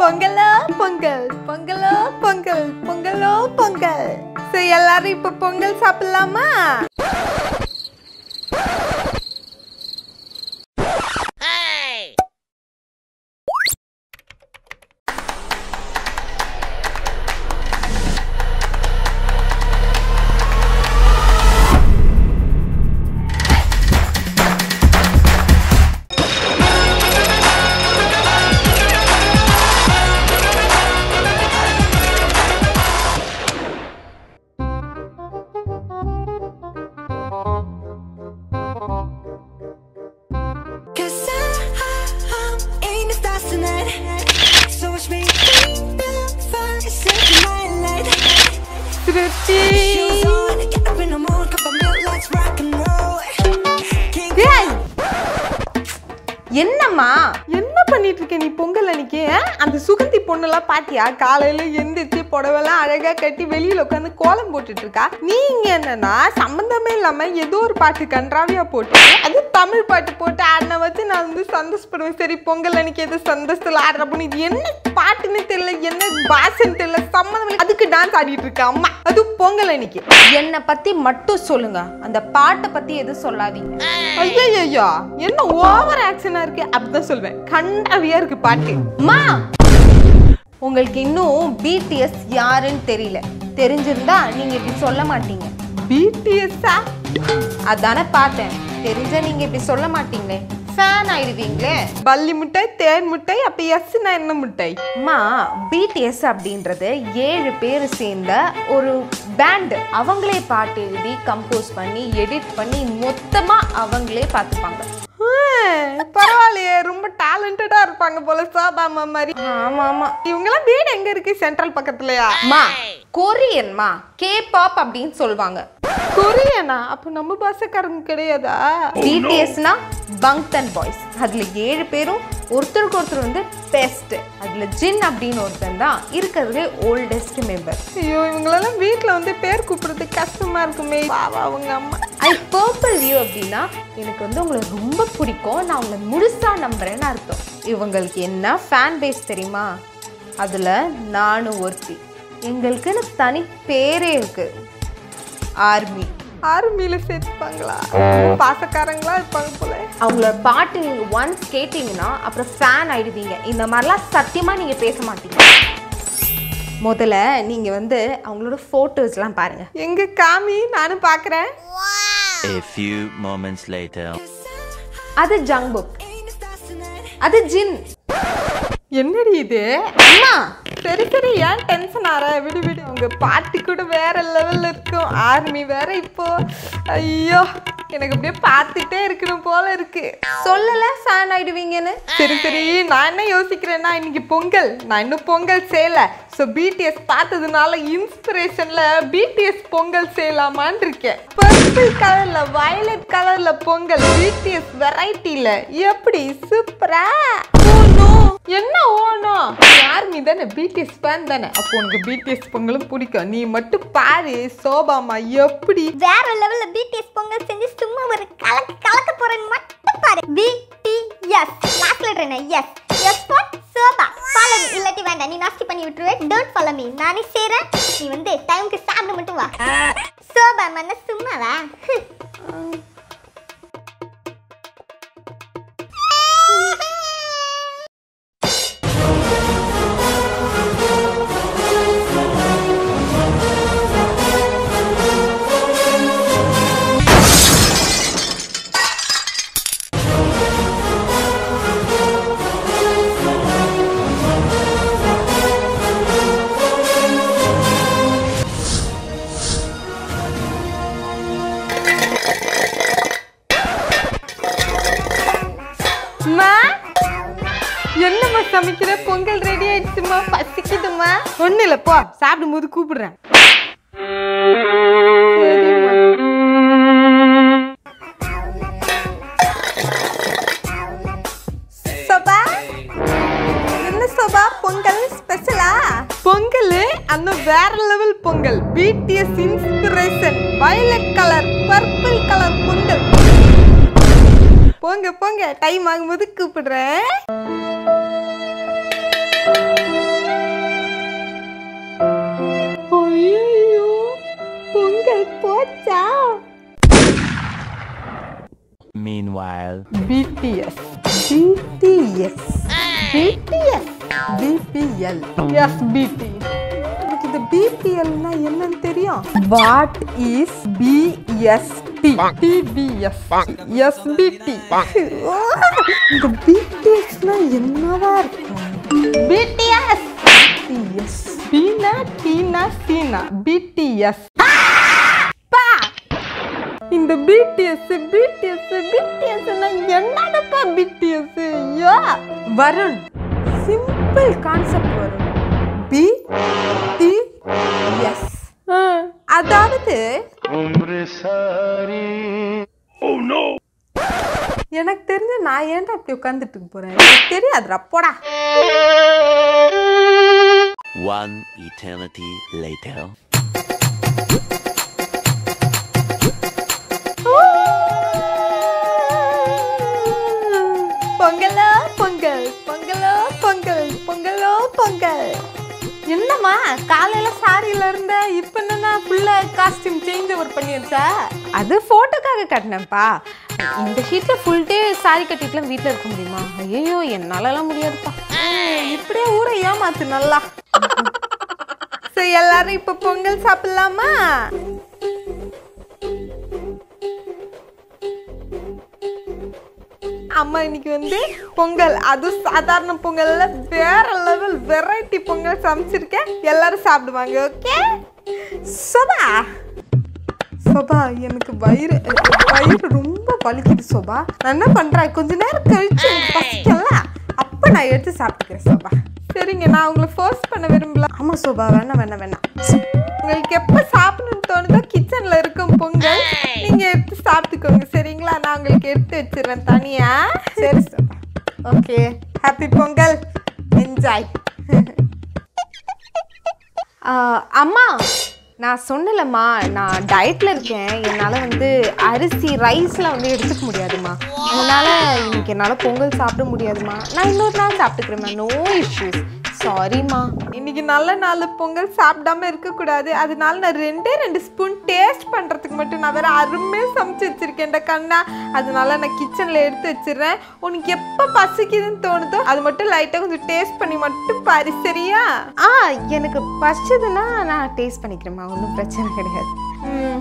பொங்கலோ பொங்கல் பொங்கலோ பொங்கல் பொங்கலோ பொங்கல் சரி எல்லாரும் இப்ப பொங்கல் சாப்பிடலாமா Cause I, I, ain't the stars tonight. So watch me bring the fire, set the night light. Trichy Shoes on, get up in the morning, cup of milk, let's rock and roll. King ஏய்! என்னம்மா என்ன பண்ணிட்டு இருக்க நீ பொங்கல் அன்னைக்கு ஆ? அந்த சுகந்தி பொண்ணுலாம் பாத்தியா காலையில எந்திரிச்சு புடவெல்லாம் அழகா கட்டி வெளியில உட்காந்து கோலம் போட்டுட்டு இருக்கா நீங்க என்னன்னா சம்பந்தமே இல்லாம ஏதோ ஒரு பாட்டு கன்றாவியா போட்டு அது தமிழ் பாட்டு போட்டு ஆடின வச்சு நான் வந்து சந்தோஷப்படுவேன் சரி பொங்கல் அன்னைக்கு எது சந்தோஷத்துல ஆடுறப்ப இது என்ன பாட்டுன்னு தெரியல என்ன பாஷன்னு தெரியல சம்மந்தம் இல்லை. அதுக்கு டான்ஸ் ஆடிட்டு இருக்க அம்மா அது பொங்கல் அன்னைக்கு என்னை பத்தி மட்டும் சொல்லுங்க அந்த பாட்டை பத்தி எதுவும் சொல்லாதீங்க ஐயோ என்ன ஓவர் ஆக்ஷனா இருக்கு அப்படிதான் சொல்வேன் கண்டாவியா இருக்கு பாட்டு மா உங்களுக்கு இன்னும் பிடிஎஸ் யாருன்னு தெரியல தெரிஞ்சிருந்தா நீங்க இப்படி சொல்ல மாட்டீங்க பிடிஎஸ்ஸா அதானே பார்த்தேன் தெரிஞ்சா நீங்க இப்படி சொல்ல மாட்டீங்களே ஃபேன் ஆயிடுவீங்களே பல்லி முட்டை தேன் முட்டை அப்ப எஸ்னா என்ன முட்டை அம்மா பிடிஎஸ் அப்படின்றது ஏழு பேர் சேர்ந்த ஒரு பேண்டு அவங்களே பாட்டு எழுதி கம்போஸ் பண்ணி எடிட் பண்ணி மொத்தமா அவங்களே பார்த்துப்பாங்க ஹம், பரவாயில்லையே ரொம்ப டேலண்டடா இருப்பாங்க போல சாபாமா மாதிரி ஆமா ஆமா இவங்கெல்லாம் வீடு எங்க இருக்கு சென்ட்ரல் பக்கத்துலயா மா கொரியன்மா கே பாப் அப்படின்னு சொல்லுவாங்க கொரியனா அப்ப நம்ம பாஷக்காரங்க கிடையாதா பிடிஎஸ்னா பங்க்தன் பாய்ஸ் அதுல ஏழு பேரும் ஒருத்தருக்கு ஒருத்தர் வந்து பெஸ்ட் அதுல ஜின் அப்படின்னு ஒருத்தன் தான் இருக்கிறதுலே ஓல்டஸ்ட் மெம்பர் ஐயோ இவங்களெல்லாம் வீட்ல வந்து பேர் கூப்பிடுறது கஷ்டமா இருக்குமே பாவா அவங்க அம்மா ஐ பர்பிள் வியூ அப்படின்னா எனக்கு வந்து உங்களை ரொம்ப பிடிக்கும் நான் உங்களை முழுசா நம்புறேன்னு அர்த்தம் இவங்களுக்கு என்ன ஃபேன் பேஸ் தெரியுமா அதுல நானும் ஒருத்தி எங்களுக்குன்னு தனி பேரே இருக்கு ஆர்மி ஆர்மியில சேர்த்துப்பாங்களா பாசக்காரங்களா இருப்பாங்க போல அவங்களோட பாட்டு நீங்கள் ஒன்ஸ் கேட்டிங்கன்னா அப்புறம் ஃபேன் ஆயிடுவீங்க இந்த மாதிரிலாம் சத்தியமாக நீங்கள் பேச மாட்டீங்க முதல்ல நீங்கள் வந்து அவங்களோட ஃபோட்டோஸ்லாம் பாருங்கள் எங்க காமி நானும் பாக்குறேன் A few moments later. அது ஜங்புக் ain't the stars tonight. அது ஜின் என்னடி இது அம்மா சரி சரி ஏன் டென்ஷன் ஆற விடு விடு உங்க பாட்டு கூட வேற லெவல்ல இருக்கும் ஆர்மி வேற இப்போ ஐயோ எனக்கு அப்படியே பார்த்துட்டே இருக்கணும் போல இருக்கு சொல்லலை ஃபேன் ஆயிடுவீங்கன்னு சரி சரி நான் என்ன யோசிக்கிறேன்னா இன்னைக்கு பொங்கல் நான் இன்னும் பொங்கல் செய்யல ஸோ பிடிஎஸ் பார்த்ததுனால இன்ஸ்பிரேஷன்ல பிடிஎஸ் பொங்கல் செய்யலாமான்னு இருக்கேன் பர்பிள் கலர்ல வயலட் கலர்ல பொங்கல் பிடிஎஸ் வெரைட்டில எப்படி சூப்பரா ஓனோ என்ன ஓனோ ஆர்மி தானே பிடிஎஸ் ஃபேன் தானே அப்போ உனக்கு பிடிஎஸ் பொங்கலும் பிடிக்கும் நீ மட்டும் பாரு சோபாமா எப்படி வேற லெவல்ல பிடிஎஸ் பொங்கல் செஞ்சு சும்மா ஒரு கலக்க கலக்க போறேன்னு மட்டும் பாரு பிடிஎஸ் லாஸ்ட் லெட்டர் என்ன S S for Shobha follow me இல்லாட்டி வேண்டாம் நீ நாஸ்தி பண்ணி விட்டுருவே டோன்ட் ஃபாலோ மீ நானே செய்றேன் நீ வந்து டைம்க்கு சாப்பிட மட்டும் வா சோபா மன்ன சும்மாவா அம்மா என்னம்மா சமைக்கிற பொங்கல் ரெடி ஆயிடுச்சுமா பசிக்குதுமா ஒண்ணு இல்ல போ சாப்பிடும் போது கூப்பிடுறேன் சரிம்மா. சோபா என்ன சோபா பொங்கல் ஸ்பெஷலா பொங்கல் அந்த வேற level Pongal BTS inspiration violet colour purple colour Pongal போங்க போங்க டைம் ஆகும்போது கூப்பிடுறேன் Meanwhile, BTS BTS BTS BPL SBT எனக்கு இந்த பிபிஎல்னா என்னன்னு தெரியும் what is BST TBS SBT இந்த பிடிஎஸ்னா என்னவா இருக்கும் பிடிஎஸ் பிடிஎஸ் பீனா டீனா சீனா பிடிஎஸ் இந்த பிடிஎஸ் பிடிஎஸ் பிடிஎஸ் என்னடப்பா பிடிஎஸ் ஐயோ வருண் சிம்பிள் கான்செப்ட் வரும் பி டி எஸ் அதாவது எனக்கு தெரிஞ்சு நான் ஏன்டா இப்படி உட்காந்துட்டு போறேன் எனக்கு தெரியாதுடா போடா one eternity later. பொங்கலோ பொங்கல் பொங்கலோ பொங்கல் பொங்கலோ பொங்கல் என்னம்மா காலையில சாரியில இருந்த இப்ப என்னன்னா ஃபுல்லா காஸ்டியூம் சேஞ்ச் ஓவர் பண்ணிருச்சா அது ஃபோட்டோக்காக கட்டினேன்ப்பா இந்த ஷீட்டில் ஃபுல் டே சாரி கட்டிட்டுலாம் வீட்டில் இருக்க முடியுமா ஐயோ என்னாலலாம் முடியாதுப்பா இப்படியே ஊரை ஏமாத்து நல்லா சரி எல்லாரும் இப்ப பொங்கல் சாப்பிடலாமா அம்மா இன்னைக்கு வந்து பொங்கல் அது சாதாரண பொங்கல்ல வேற லெவல் வெரைட்டி பொங்கல் சமைச்சிருக்கேன் எல்லாரும் சாப்பிடுவாங்க ஓகே சோபா சோபா எனக்கு வயிறு வயிறு ரொம்ப வலிக்குது சோபா நான் என்ன பண்றேன் கொஞ்ச நேரம் கழிச்சு எனக்கு பசிக்கல அப்ப நான் எடுத்து சாப்பிட்டுக்கிறேன் சோபா சரிங்க நான் உங்களை ஃபோர்ஸ் பண்ண விரும்பல ஆமா சோபா வேணாம் வேணாம் வேணாம் உங்களுக்கு எப்ப சாப்பிடணும்னு தோணுதோ கிச்சன்ல இருக்கும் பொங்கல் நீங்க எடுத்து சாப்பிட்டுக்கோங்க சரிங்களா நான் உங்களுக்கு எடுத்து வச்சிடுறேன் தனியா சரி Shobha okay happy Pongal enjoy அம்மா நான் சொன்னலம்மா நான் டயட்டில் இருக்கேன் என்னால் வந்து அரிசி ரைஸ்லாம் வந்து எடுத்துக்க முடியாதும்மா அதனால இன்னைக்கு என்னால் பொங்கல் சாப்பிட முடியாதும்மா நான் இன்னொரு நாள் சாப்பிட்டுக்கிறேம்மா நோ இஷ்யூஸ் சாரிம்மா இன்னைக்கு நல்ல நாள் பொங்கல் சாப்பிடாம இருக்கக்கூடாது அதனால நான் ரெண்டே ரெண்டு ஸ்பூன் டேஸ்ட் பண்ணுறதுக்கு மட்டும் நான் வேற அருமையாக சமைச்சு வச்சிருக்கேன்டா கண்ணா அதனால நான் கிச்சனில் எடுத்து வச்சிடுறேன் உனக்கு எப்போ பசிக்குதுன்னு தோணுதோ அது மட்டும் லைட்டாக கொஞ்சம் டேஸ்ட் பண்ணி மட்டும் பாரு சரியா ஆ எனக்கு பசிச்சதுன்னா நான் டேஸ்ட் பண்ணிக்கிறேம்மா ஒன்றும் பிரச்சனை கிடையாது ம்.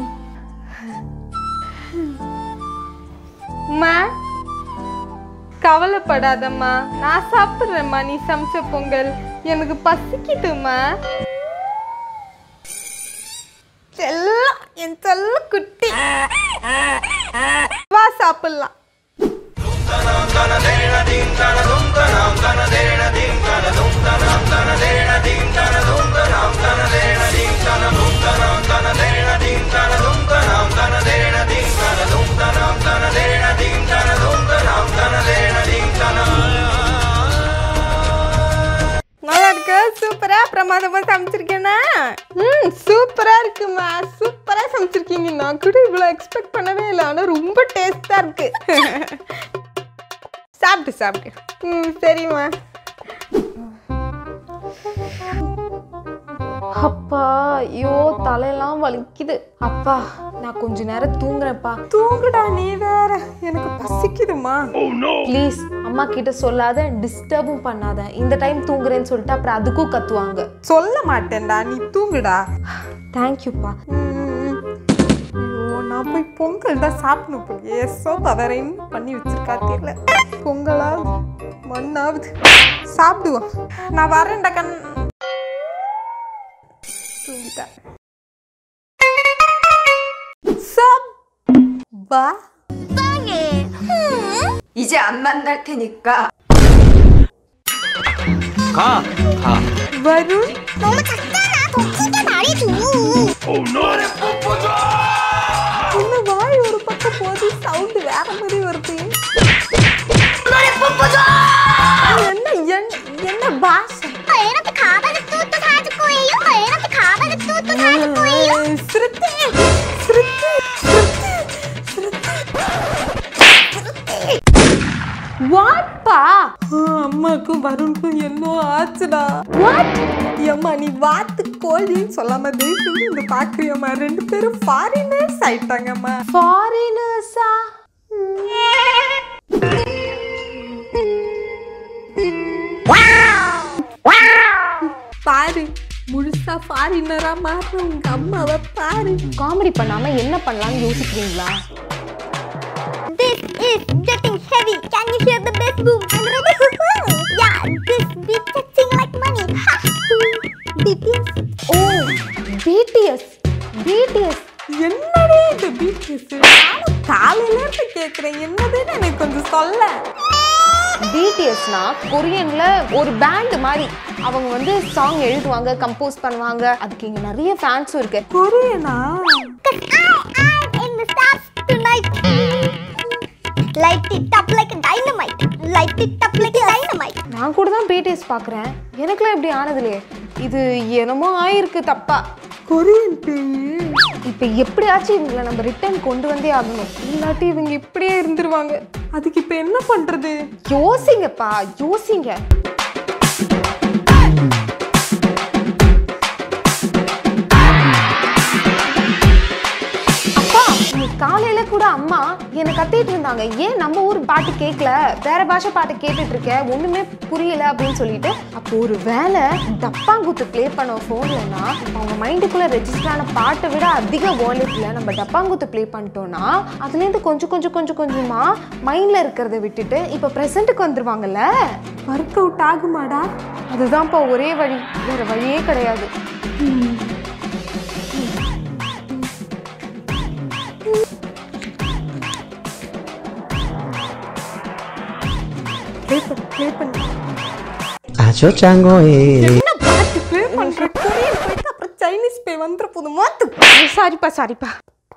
அம்மா கவலைப்படாதம்மா நான் சாப்பிட்றேம்மா நீ சமைச்ச பொங்கல் எனக்கு பசிக்குதும்மா செல்லம் என் செல்ல குட்டி வா சாப்பிடலாம் நல்லா இருக்கு சூப்பரா பிரமாதமா சமைச்சிருக்கேனா ம் சூப்பரா இருக்குமா சூப்பரா சமைச்சிருக்கீங்க நான் கூட இவ்வளோ எக்ஸ்பெக்ட் பண்ணவே இல்லை ஆனால் ரொம்ப டேஸ்டா இருக்கு சாப்பிட்டு சாப்பிட்டு ம் சரிம்மா அப்பா ஐயோ தலையெல்லாம் வலிக்குது அப்பா நான் கொஞ்ச நேரம் தூங்குறேன்ப்பா தூங்குடா நீ வேற எனக்கு பசிக்குதுமா ப்ளீஸ் அம்மா கிட்ட சொல்லாத டிஸ்டர்பும் பண்ணாத இந்த டைம் தூங்குறேன்னு சொல்லிட்டு அப்புறம் அதுக்கும் கத்துவாங்க சொல்ல மாட்டேன்டா நீ தூங்குடா தேங்க்யூப்பா ம். ஐயோ நான் போய் பொங்கல் தான் சாப்பிடணும் போய் சோப்பா வேற என்ன பண்ணி வச்சிருக்கா தெரியல பொங்கலாவது மண்ணாவது சாப்பிடுவோம் நான் வரேன்டா கண் தூங்கிட்டேன் சோப் பா 이제 안 만날 테니까 가! 가! வருண் 너무 작잖아. 더 크게 말해줘. என்ன வாய் ஒரு பக்கம் போது சவுண்ட் வேற மாதிரி வருது என்ன என்- என்ன பாஷை 애한테 가방을 뚜뚜 사줄 거예요. 애한테 가방을 뚜뚜 사줄 거예요. ஸ்ருதி ஸ்ருதி ஸ்ருதி வாட்பா அம்மாக்கும் வருணுக்கும் என்ன ஆச்சுடா அம்மா நீ வாத்து கோழின்னு சொல்லாம தயவு செஞ்சு இந்த பாக்குறியம்மா ரெண்டு பேரும் ஃபாரினர்ஸ் ஆயிட்டாங்கம்மா ஃபாரினர்ஸா பாரு முழுசா ஃபாரினரா மாறுற உங்க அம்மாவை பாரு காமெடி பண்ணாம என்ன பண்ணலாம்னு யோசிக்கிறீங்களா This is getting heavy. Can you hear the bass boom? I'm ready. yeah, this beat touching like money. BTS. ஓ பிடிஎஸ் பிடிஎஸ் என்னடே இந்த பிடிஎஸ் நானும் காலையில இருந்து கேக்குறேன் என்னதுன்னு எனக்கு கொஞ்சம் சொல்ல பிடிஎஸ்னா கொரியன்ல ஒரு பேண்ட் மாதிரி அவங்க வந்து சாங் எழுதுவாங்க கம்போஸ் பண்ணுவாங்க அதுக்கு இங்க நிறைய ஃபேன்ஸும் இருக்கு கொரியனா Cause I am in the stars tonight. Light it up like a dynamite. Light it up like a dynamite. நான் கூட தான் பிடிஎஸ் பார்க்குறேன் எனக்குலாம் இப்படி ஆனதுலையே இது என்னமோ ஆயிருக்கு தப்பா கொரியன் பேய் இப்போ எப்படியாச்சும் இவங்களை நம்ம ரிட்டர்ன் கொண்டு வந்தே ஆகணும் இல்லாட்டி இவங்க இப்படியே இருந்துருவாங்க அதுக்கு இப்ப என்ன பண்றது யோசிங்கப்பா யோசிங்க அப்பா இன்னைக்கு காலையில கூட அம்மா என்னை கத்திட்டு இருந்தாங்க ஏன் நம்ம ஊர் பாட்டு கேட்கல வேற பாஷை பாட்டு கேட்டுட்டு இருக்க ஒண்ணுமே புரியல அப்படின்னு சொல்லிட்டு அப்போ ஒரு வேலை டப்பாங்குத்து ப்ளே பண்ண ஃபோன்லனா அவங்க மைண்டுக்குள்ள ரெஜிஸ்டர் ஆன பாட்டை விட அதிக வால்யூட்ல நம்ம டப்பாங்குத்து ப்ளே பண்ணிட்டோம்னா அதுலேருந்து கொஞ்சம் கொஞ்சம் கொஞ்சம் கொஞ்சமா மைண்ட்ல இருக்கிறத விட்டுட்டு இப்போ ப்ரெசண்ட்டுக்கு வந்துருவாங்கல்ல ஒர்க் அவுட் ஆகுமாடா அதுதான்ப்பா ஒரே வழி வேற வழியே கிடையாது ப்ளே பண்ணு ப்ளே பண்ணு Acho chango eh. என்ன பாட்டு ப்ளே பண்ற கொரியன் போயிட்டு அப்புறம் சைனீஸ் பே வந்துற போது மாத்து சாரிப்பா சாரிப்பா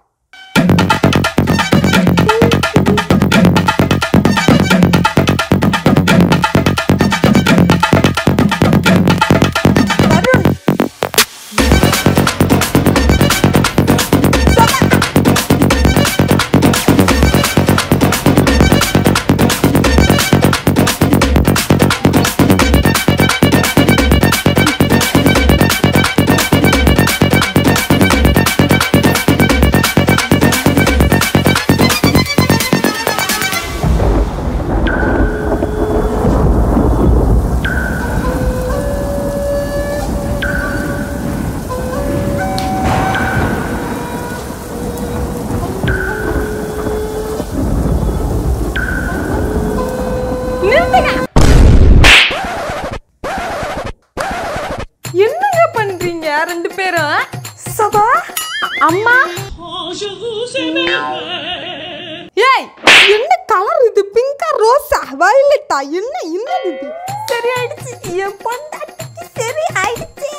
நிறுத்துங்க என்னங்க பண்றீங்க ரெண்டு பேரும் சபா அம்மா ஏய் என்ன கலர் இது பிங்கா ரோஸா வயலட்டா என்ன என்னது இது சரி ஆயிடுச்சு என் பொண்டாட்டிக்கு சரி ஆயிடுச்சு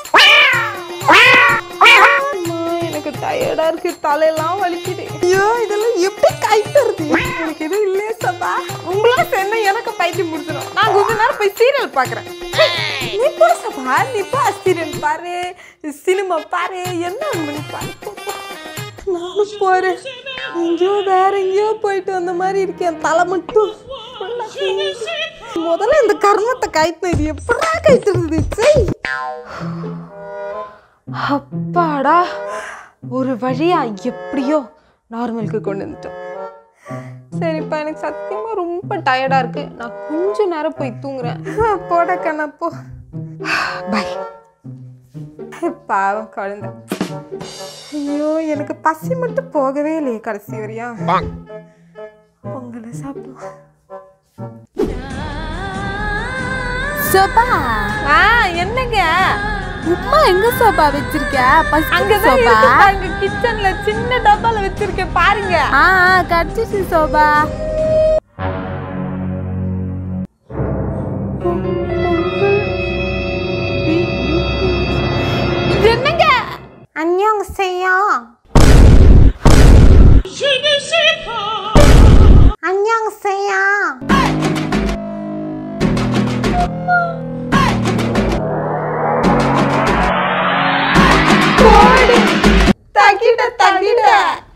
அம்மா, எனக்கு டயர்டா இருக்கு தலையெல்லாம் வலிக்குது ஐயோ இதெல்லாம் எப்படி கை தருது எனக்கு எதுவும் இல்லையே சபா உங்களா சேர்ந்தா எனக்கு பைத்தியம் முடிச்சிடும் நான் கொஞ்ச நேரம் போய் சீரியல் பாக்குறேன் நீ போ சபா நீ போ சீரியல் பாரு சினிமா பாரு என்ன பண்ணி பாரு போ, போ. நானும் போறேன் எங்கேயோ வேற எங்கேயோ போயிட்டு வந்த மாதிரி இருக்கேன் தலை மட்டும் full ஆ முதல்ல இந்த கர்மத்தை கைத்து இது எப்படா கைத்துறது செய் அப்பாடா ஒரு வழியா எப்படியோ நார்மலுக்கு கொண்டு வந்துட்டோம் சரிப்பா எனக்கு சத்தியமா ரொம்ப டயர்டா இருக்கு நான் கொஞ்ச நேரம் போய் தூங்குறேன் போட கண்ணா போ பை பாவம் குழந்தை ஐயோ எனக்கு பசி மட்டும் போகவே இல்லையே கடைசி வரையா பொங்கலை சாப்பிடுவோம் சோபா ஆ என்னங்க உப்மா எங்க சோபா வச்சிருக்க அங்கதான் சோபா இருக்கு பாருங்க கிச்சன்ல சின்ன டப்பால வச்சிருக்கேன் பாருங்க ஆ ஆ, கிடைச்சிச்சு சோபா இது என்னங்க அந்யோங் செய்யா அந்யோங் செய்யா தகிட தகிட